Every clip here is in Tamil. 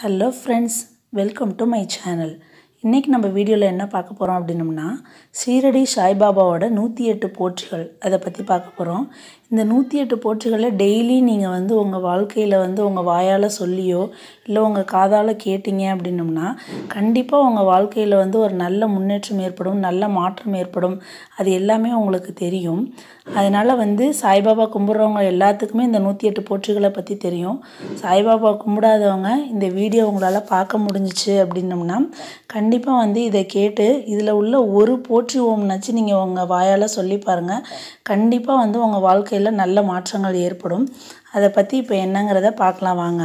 Hello friends welcome to my channel இன்றைக்கி நம்ம வீடியோவில் என்ன பார்க்க போகிறோம் அப்படின்னம்னா சீரடி சாய்பாபாவோட நூற்றி எட்டு போற்றிகள் அதை பற்றி பார்க்க போகிறோம் இந்த நூற்றி எட்டு போற்றிகளை டெய்லி நீங்கள் வந்து உங்கள் வாழ்க்கையில் வந்து உங்கள் வாயால் சொல்லியோ இல்லை உங்கள் காதால் கேட்டீங்க அப்படின்னம்னா கண்டிப்பாக உங்கள் வாழ்க்கையில் வந்து ஒரு நல்ல முன்னேற்றம் ஏற்படும் நல்ல மாற்றம் ஏற்படும் அது எல்லாமே உங்களுக்கு தெரியும் அதனால் வந்து சாய்பாபா கும்பிட்றவங்க எல்லாத்துக்குமே இந்த நூற்றி எட்டு போற்றிகளை பற்றி தெரியும் சாய்பாபா கும்பிடாதவங்க இந்த வீடியோ உங்களால் பார்க்க முடிஞ்சிச்சு அப்படின்னம்னா கண்டிப்பாக வந்து இதை கேட்டு இதில் உள்ள ஒரு போற்றி ஓம்னாச்சு நீங்கள் உங்கள் வாயால் சொல்லி பாருங்கள் கண்டிப்பாக வந்து உங்கள் வாழ்க்கையில் நல்ல மாற்றங்கள் ஏற்படும் அதை பற்றி இப்போ என்னங்கிறத பார்க்கலாம் வாங்க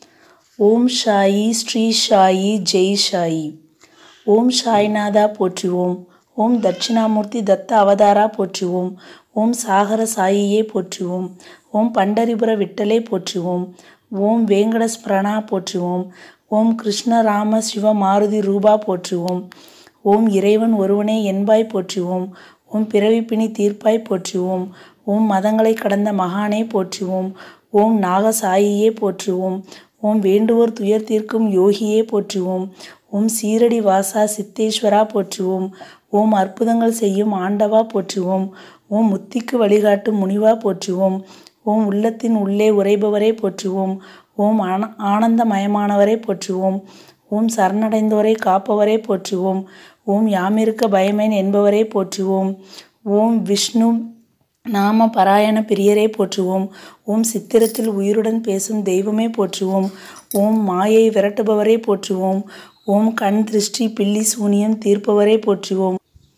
ஓம் ஷாயி ஸ்ரீ ஷாயி ஜெய் ஷாயி ஓம் சாய்நாதா போற்றுவோம் ஓம் தட்சிணாமூர்த்தி தத்த அவதாரா போற்றுவோம் ஓம் சாகர சாயியே போற்றுவோம் ஓம் பண்டரிபுர விட்டலே போற்றுவோம் ஓம் வேங்கட ஸ்மரணா போற்றுவோம் ஓம் கிருஷ்ண ராம சிவ மாருதி ரூபா போற்றுவோம் ஓம் இறைவன் ஒருவனே என்பாய் போற்றுவோம் ஓம் பிறவிப்பிணி தீர்ப்பாய் போற்றுவோம் ஓம் மதங்களை கடந்த மகானே போற்றுவோம் ஓம் நாகசாயியே போற்றுவோம் ஓம் வேண்டுவோர் துயர் தீர்க்கும் யோகியே போற்றுவோம் ஓம் சீரடி வாசா சித்தேஸ்வரா போற்றுவோம் ஓம் அற்புதங்கள் செய்யும் ஆண்டவா போற்றுவோம் ஓம் முத்திக்கு வழிகாட்டும் முனிவா போற்றுவோம் ஓம் உள்ளத்தின் உள்ளே உரைபவரே போற்றுவோம் ஓம் ஆன ஆனந்தமயமானவரே போற்றுவோம் ஓம் சரணடைந்தோரை காப்பவரே போற்றுவோம் ஓம் யாமிருக்க பயமேன் என்பவரே போற்றுவோம் ஓம் விஷ்ணு நாம பராயண பிரியரே போற்றுவோம் ஓம் சித்திரத்தில் உயிருடன் பேசும் தெய்வமே போற்றுவோம் ஓம் மாயை விரட்டுபவரே போற்றுவோம் ஓம் கண் திருஷ்டி பில்லி சூனியம் தீர்ப்பவரே போற்றுவோம்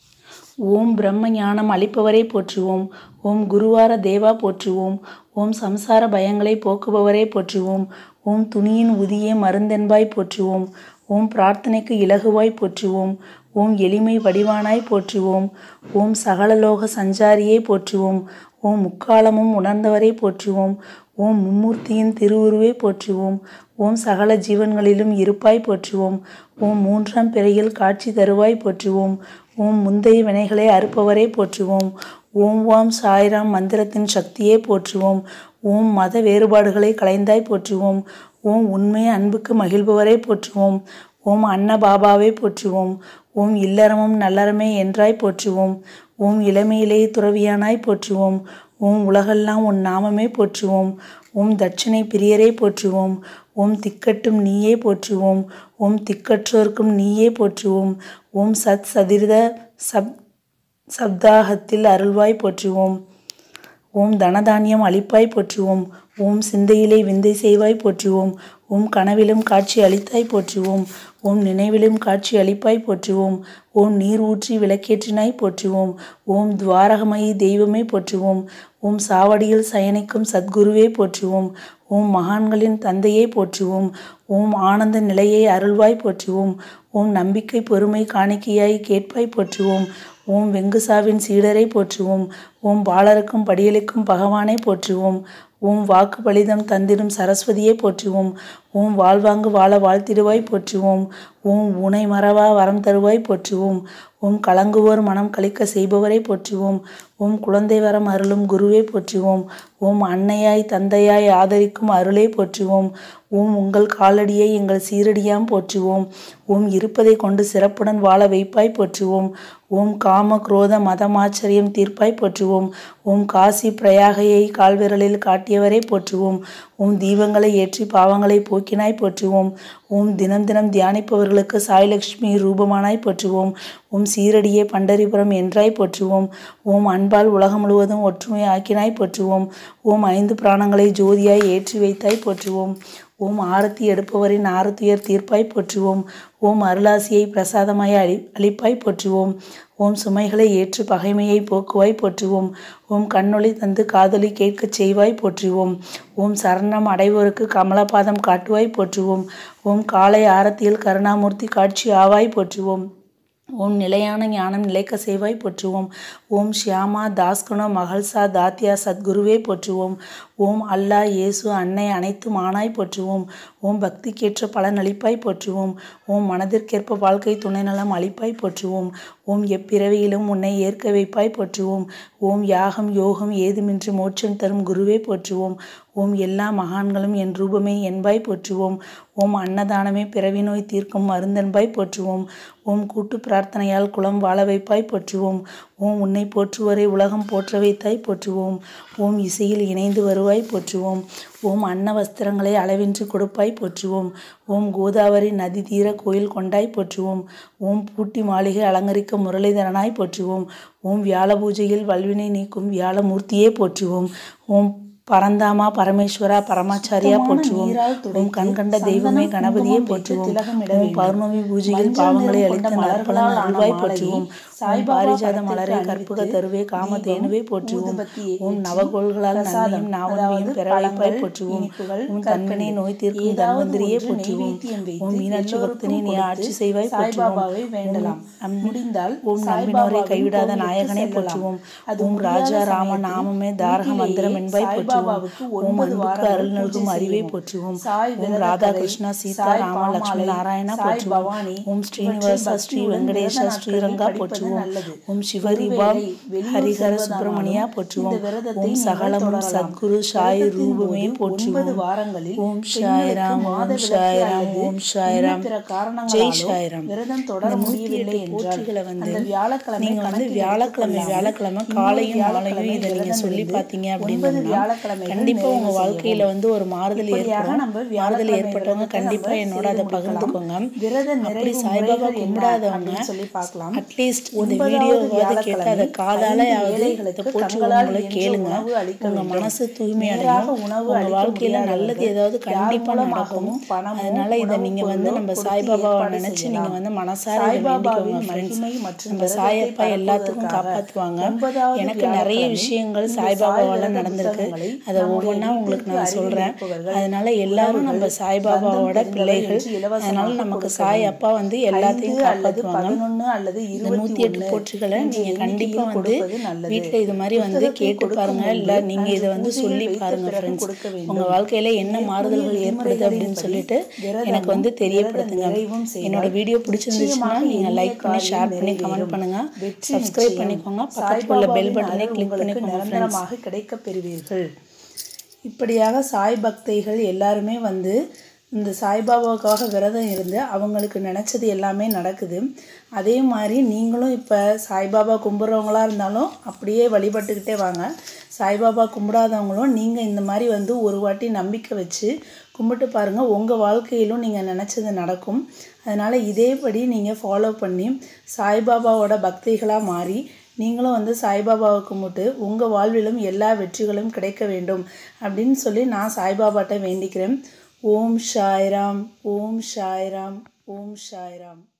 ஓம் பிரம்ம ஞானம் அளிப்பவரே போற்றுவோம் ஓம் குருவார தேவா போற்றுவோம் ஓம் சம்சார பயங்களை போக்குபவரே போற்றுவோம் ஓம் துணியின் உதியே மருந்தென்பாய் போற்றுவோம் ஓம் பிரார்த்தனைக்கு இலகுவாய் போற்றுவோம் ஓம் எளிமை வடிவானாய் போற்றுவோம் ஓம் சகலலோக சஞ்சாரியே போற்றுவோம் ஓம் முக்காலமும் உணர்ந்தவரே போற்றுவோம் ஓம் மும்மூர்த்தியின் திருவுருவே போற்றுவோம் ஓம் சகல ஜீவன்களிலும் இருப்பாய் போற்றுவோம் ஓம் மூன்றாம் பிறையில் காட்சி தருவாய் போற்றுவோம் ஓம் முந்தைய வினைகளை அறுப்பவரே போற்றுவோம் ஓம் வாம் சாய்ராம் மந்திரத்தின் சக்தியே போற்றுவோம் ஓம் மத வேறுபாடுகளை களைந்தாய் போற்றுவோம் ஓம் உண்மை அன்புக்கு மகிழ்பவரே போற்றுவோம் ஓம் அன்ன பாபாவே போற்றுவோம் ஓம் இல்லறமும் நல்லறமே என்றாய் போற்றுவோம் ஓம் இளமையிலே துறவியானாய் போற்றுவோம் ஓம் உலகெல்லாம் உன் நாமமே போற்றுவோம் ஓம் தட்சிணை பிரியரே போற்றுவோம் ஓம் திக்கட்டும் நீயே போற்றுவோம் ஓம் திக்கற்றோர்க்கும் நீயே போற்றுவோம் ஓம் சத் சதிர்த சப் சப்தாகத்தில் அருள்வாய் போற்றுவோம் ஓம் தனதானியம் அளிப்பாய் போற்றுவோம் ஓம் சிந்தையிலே விந்தை செய்வாய் போற்றுவோம் ஓம் கனவிலும் காட்சி அளித்தாய் போற்றுவோம் ஓம் நினைவிலும் காட்சி அளிப்பாய் போற்றுவோம் ஓம் நீர் ஊற்றி விளக்கேற்றினாய் போற்றுவோம் ஓம் துவாரகமயி தெய்வமே போற்றுவோம் ஓம் சாவடியில் சயனிக்கும் சத்குருவே போற்றுவோம் ஓம் மகான்களின் தந்தையே போற்றுவோம் ஓம் ஆனந்த நிலையை அருள்வாய் போற்றுவோம் ஓம் நம்பிக்கை பொறுமை காணிக்கையாய் கேட்பாய் போற்றுவோம் ஓம் வெங்குசாவின் சீடரை போற்றுவோம் ஓம் பாலருக்கும் படியலுக்கும் பகவானை போற்றுவோம் ஓம் வாக்கு பலிதம் தந்திடும் சரஸ்வதியே போற்றுவோம் ஓம் வாழ்வாங்கு வாழ வாழ்த்திடுவாய் போற்றுவோம் ஓம் உனை மறவா வரம் தருவாய் போற்றுவோம் ஓம் கலங்குவோர் மனம் கழிக்க செய்பவரை போற்றுவோம் ஓம் குழந்தை வரம் அருளும் குருவே போற்றுவோம் ஓம் அன்னையாய் தந்தையாய் ஆதரிக்கும் அருளே போற்றுவோம் ஓம் உங்கள் காலடியை எங்கள் சீரடியாம் போற்றுவோம் ஓம் இருப்பதை கொண்டு சிறப்புடன் வாழ வைப்பாய் போற்றுவோம் ஓம் காம குரோத மதமாச்சரியம் தீர்ப்பாய் போற்றுவோம் ஓம் காசி பிரயாகையை கால்விரலில் காட்டியவரே போற்றுவோம் ஓம் தீபங்களை ஏற்றி பாவங்களை போக்கினாய் போற்றுவோம் ஓம் தினம் தினம் தியானிப்பவர்களுக்கு சாய்லக்ஷ்மி ரூபமானாய் போற்றுவோம் ஓம் சீரடியே பண்டரிபுரம் என்றாய் போற்றுவோம் ஓம் அன்பால் உலகம் முழுவதும் ஒற்றுமை ஆக்கினாய் போற்றுவோம் ஓம் ஐந்து பிராணங்களை ஜோதியாய் ஏற்றி வைத்தாய் போற்றுவோம் ஓம் ஆரத்தி எடுப்பவரின் ஆரத்துயர் தீர்ப்பாய் போற்றுவோம் ஓம் அருளாசியை பிரசாதமாய் அளி அளிப்பாய் போற்றுவோம் ஓம் சுமைகளை ஏற்று பகைமையை போக்குவாய் போற்றுவோம் ஓம் கண்ணொளி தந்து காதலி கேட்கச் செய்வாய் போற்றுவோம் ஓம் சரணம் அடைவோருக்கு கமலபாதம் காட்டுவாய் போற்றுவோம் ஓம் காலை ஆரத்தியில் கருணாமூர்த்தி காட்சி ஆவாய் போற்றுவோம் ஓம் நிலையான ஞானம் நிலைக்க செய்வாய் போற்றுவோம் ஓம் ஷியாமா தாஸ்குண மகள்சா தாத்தியா சத்குருவே போற்றுவோம் ஓம் அல்லா இயேசு அன்னை அனைத்தும் ஆனாய் போற்றுவோம் ஓம் பக்திக்கேற்ற பலன் அளிப்பாய் போற்றுவோம் ஓம் மனதிற்கேற்ப வாழ்க்கை துணை நலம் அளிப்பாய் போற்றுவோம் ஓம் எப்பிறவியிலும் உன்னை ஏற்க வைப்பாய் போற்றுவோம் ஓம் யாகம் யோகம் ஏதுமின்றி மோட்சம் தரும் குருவே போற்றுவோம் ஓம் எல்லா மகான்களும் என் ரூபமே என்பாய் போற்றுவோம் ஓம் அன்னதானமே பிறவி நோய் தீர்க்கும் மருந்தென்பாய் போற்றுவோம் ஓம் கூட்டு பிரார்த்தனையால் குலம் வாழ வைப்பாய் போற்றுவோம் ஓம் உன்னை போற்றுவோரை உலகம் போற்ற வைத்தாய் போற்றுவோம் ஓம் இசையில் இணைந்து வருவாய் போற்றுவோம் ஓம் அன்ன வஸ்திரங்களை அளவின்றி கொடுப்பாய் போற்றுவோம் ஓம் கோதாவரி நதி தீர கோயில் கொண்டாய் போற்றுவோம் ஓம் பூட்டி மாளிகை அலங்கரிக்க முரளிதரனாய் போற்றுவோம் ஓம் வியாழ பூஜையில் வல்வினை நீக்கும் வியாழமூர்த்தியே போற்றுவோம் ஓம் பரந்தாமா பரமேஸ்வரா பரமாச்சாரியா போற்றுவோம் ஓம் கண்கண்ட தெய்வமே கணபதியே போற்றுவோம் ஓம் பௌர்ணமி பூஜையில் பாவங்களை அளித்த நற்பலன் அருள்வாய் போற்றுவோம் ஓம் பாரிஜாத மலரே கற்புக தருவே காம தேனுவே போற்றுவோம் ஓம் நவகோள்களால் நன்மையும் நாவன்மையும் பெற வைப்பாய் போற்றுவோம் ஓம் தன்மனை நோய் தீர்க்கும் தன்வந்திரியே போற்றுவோம் ஓம் மீனாட்சி பக்தனே நீ ஆட்சி செய்வாய் போற்றுவோம் வேண்டலாம் முடிந்தால் ஓம் நம்பினோரை கைவிடாத நாயகனை போற்றுவோம் ஓம் ராஜா ராம நாமமே தாரக மந்திரம் என்பாய் போற்றுவோம் ஓம் அன்புக்கு அருள் நல்கும் அறிவை போற்றுவோம் ஓம் ராதா கிருஷ்ணா சீதா ராம லட்சுமி நாராயணா போற்றுவோம் ஓம் ஸ்ரீனிவாசா ஸ்ரீ வெங்கடேஷா ஸ்ரீரங்கா போற்றுவோம் ஓம் சிவரிபாம் ஹரிஹர சுப்பிரமணியா போற்றுவோம் ஓம் சகலமும் சத்குரு சாய் ரூபமே போற்றுவோம் வாரங்களில் ஓம் சாய்ராம் ஓம் சாய்ராம் ஓம் சாய்ராம் ஜெய் சாய்ராம் விரதம் தொடர முடியவில்லை என்றால் போற்றிகளை வந்து அந்த வியாழக்கிழமை நீங்க வந்து வியாழக்கிழமை வியாழக்கிழமை காலையும் மாலையும் இதை நீங்க சொல்லி பார்த்தீங்க அப்படின்னா வியாழக்கிழமை கண்டிப்பா உங்க வாழ்க்கையில வந்து ஒரு மாறுதல் ஏற்படும் நம்ம மாறுதல் ஏற்பட்டவங்க கண்டிப்பா என்னோட அதை பகிர்ந்துக்கோங்க விரத அப்படி நிறைவு சாய்பாபா முறைகள் என்ன கும்பிடாதவங்க அப்படின்னு சொல்லி பார்க்கலாம் அட்லீஸ்ட் இந்த ஒன்பதாவது வீடியோவாவது கேட்டு அதை வியாழக்கிழமை காதாலையாவது ஐந்து இதை ஏழைகளுக்கு போற்றி தங்களால் உங்களை இயன்ற கேளுங்க உணவு அளிக்க உங்க வேண்டும். மனசு நேராக தூய்மையடையும் உணவு உங்க அளிக்க வாழ்க்கையில முடியாதவர்கள் நல்லது ஏதாவது யார் கண்டிப்பா நடக்கும் மூலமாகவும் பணமோ, அதனால இதை உணவுப் நீங்க வந்து பொருளோ நம்ம கொடுத்து சாய்பாபாவை ஏற்பாடு நினைச்சு நீங்க செய்யலாம். வந்து மனசார இதை சாய்பாபாவின் வேண்டிக்கோங்க ஃப்ரெண்ட்ஸ் மகிமை மற்றும் நம்ம விரதத்தை சாயப்பா எல்லாத்துக்கும் பரப்புவதற்காக காப்பாத்துவாங்க ஒன்பதாவது எனக்கு நிறைய வியாழக்கிழமை விஷயங்கள் இந்த சாய்பாபாவால சாய் விரத நடந்திருக்கு புத்தகங்களை அதை நம்முடைய ஒவ்வொன்றா உங்களுக்கு வீட்டிற்கு நான் அருகில் சொல்றேன் இருப்பவர்கள், அதனால எல்லாரும் நம்ம உறவுகள், சாய்பாபாவோட பந்தம் பிள்ளைகள் என்று இலவசமாக அதனால நமக்கு கொடுக்க சாய் வேண்டும். அப்பா வந்து எல்லாத்தையும் ஐந்து அல்லது காப்பாத்துவாங்க பதினொன்னு அல்லது இந்த இருபத்தி நூற்றி எட்டு ஒண்ணு போற்றுகளை என்ற நீங்கள் கண்டிப்பாக எண்ணிக்கையில் வந்து கொடுப்பது நல்லது. வீட்டில் இது மாதிரி வந்து புத்தகத்தை கேட்டு கொடுக்கும் பாருங்க முன்பு இல்லை நீங்கள் இதை அன்று வந்து பூஜையில் சொல்லி வைத்த பாருங்க பிறகு ஃப்ரெண்ட்ஸ் கொடுக்க வேண்டும். உங்கள் வாழ்க்கையில் என்ன மாறுதல்கள் ஏற்படுது அப்படின்னு சொல்லிட்டு எனக்கு வந்து தெரியப்படுத்துங்க நிறைவும் செய்தால் என்னோட வீடியோ பிடிச்சிருந்துச்சுன்னா நிச்சயமாக நீங்கள் எண்ணிய லைக் பண்ணி ஷேர் காரியம் பண்ணி கமெண்ட் நிறைவேறும். பண்ணுங்க வெற்றி சப்ஸ்கிரைப் நிச்சயம். பண்ணிக்கோங்க பக்கத்தில் உள்ள பெல் சாய்பாபாவின் பட்டனை அருள் கிளிக் உங்களுக்கு பண்ணிக்கோங்க ஃப்ரெண்ட்ஸ் நிரந்தரமாக கிடைக்கப் பெறுவீர்கள் இப்படியாக சாய் பக்தைகள் எல்லாருமே வந்து இந்த சாய்பாபாவுக்காக விரதம் இருந்து அவங்களுக்கு நினச்சது எல்லாமே நடக்குது அதே மாதிரி நீங்களும் இப்போ சாய்பாபா கும்பிட்றவங்களா இருந்தாலும் அப்படியே வழிபட்டுக்கிட்டே வாங்க சாய்பாபா கும்பிடாதவங்களும் நீங்கள் இந்த மாதிரி வந்து ஒரு வாட்டி நம்பிக்கை வச்சு கும்பிட்டு பாருங்கள் உங்கள் வாழ்க்கையிலும் நீங்கள் நினச்சது நடக்கும் அதனால் இதேபடி நீங்கள் ஃபாலோ பண்ணி சாய்பாபாவோட பக்திகளாக மாறி நீங்களும் வந்து சாய்பாபாவை கும்பிட்டு உங்கள் வாழ்விலும் எல்லா வெற்றிகளும் கிடைக்க வேண்டும் அப்படின்னு சொல்லி நான் சாய்பாபாட்ட வேண்டிக்கிறேன் ஓம் சாய்ராம் ஓம் சாய்ராம் ஓம் சாய்ராம்